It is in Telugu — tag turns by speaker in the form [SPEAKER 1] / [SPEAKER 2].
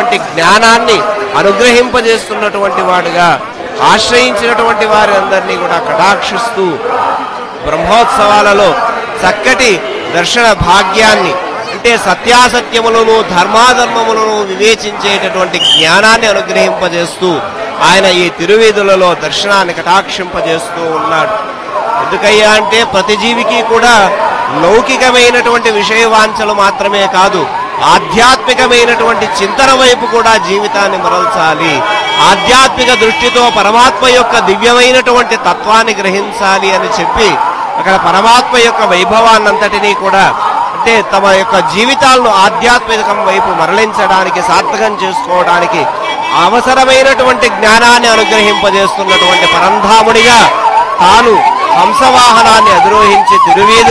[SPEAKER 1] సంబంధించినటువంటి జ్ఞానాన్ని అనుగ్రహింపజేస్తున్నటువంటి వాడుగా ఆశ్రయించినటువంటి వారి అందరినీ కూడా కటాక్షిస్తూ బ్రహ్మోత్సవాలలో చక్కటి దర్శన భాగ్యాన్ని అంటే సత్యాసత్యములను ధర్మాధర్మములను వివేచించేటటువంటి జ్ఞానాన్ని అనుగ్రహింపజేస్తూ ఆయన ఈ తిరువీధులలో దర్శనాన్ని కటాక్షింపజేస్తూ ఉన్నాడు ఎందుకయ్యా అంటే ప్రతి జీవికి కూడా లౌకికమైనటువంటి విషయవాంఛలు మాత్రమే కాదు ఆధ్యాత్మికమైనటువంటి చింతన వైపు కూడా జీవితాన్ని మరల్చాలి ఆధ్యాత్మిక దృష్టితో పరమాత్మ యొక్క దివ్యమైనటువంటి తత్వాన్ని గ్రహించాలి అని చెప్పి అక్కడ పరమాత్మ యొక్క వైభవాన్నంతటినీ కూడా అంటే తమ యొక్క జీవితాలను ఆధ్యాత్మికం వైపు మరలించడానికి సార్థకం చేసుకోవడానికి అవసరమైనటువంటి జ్ఞానాన్ని అనుగ్రహింపజేస్తున్నటువంటి పరంధాముడిగా తాను హంసవాహనాన్ని అధిరోహించి తిరువీధులు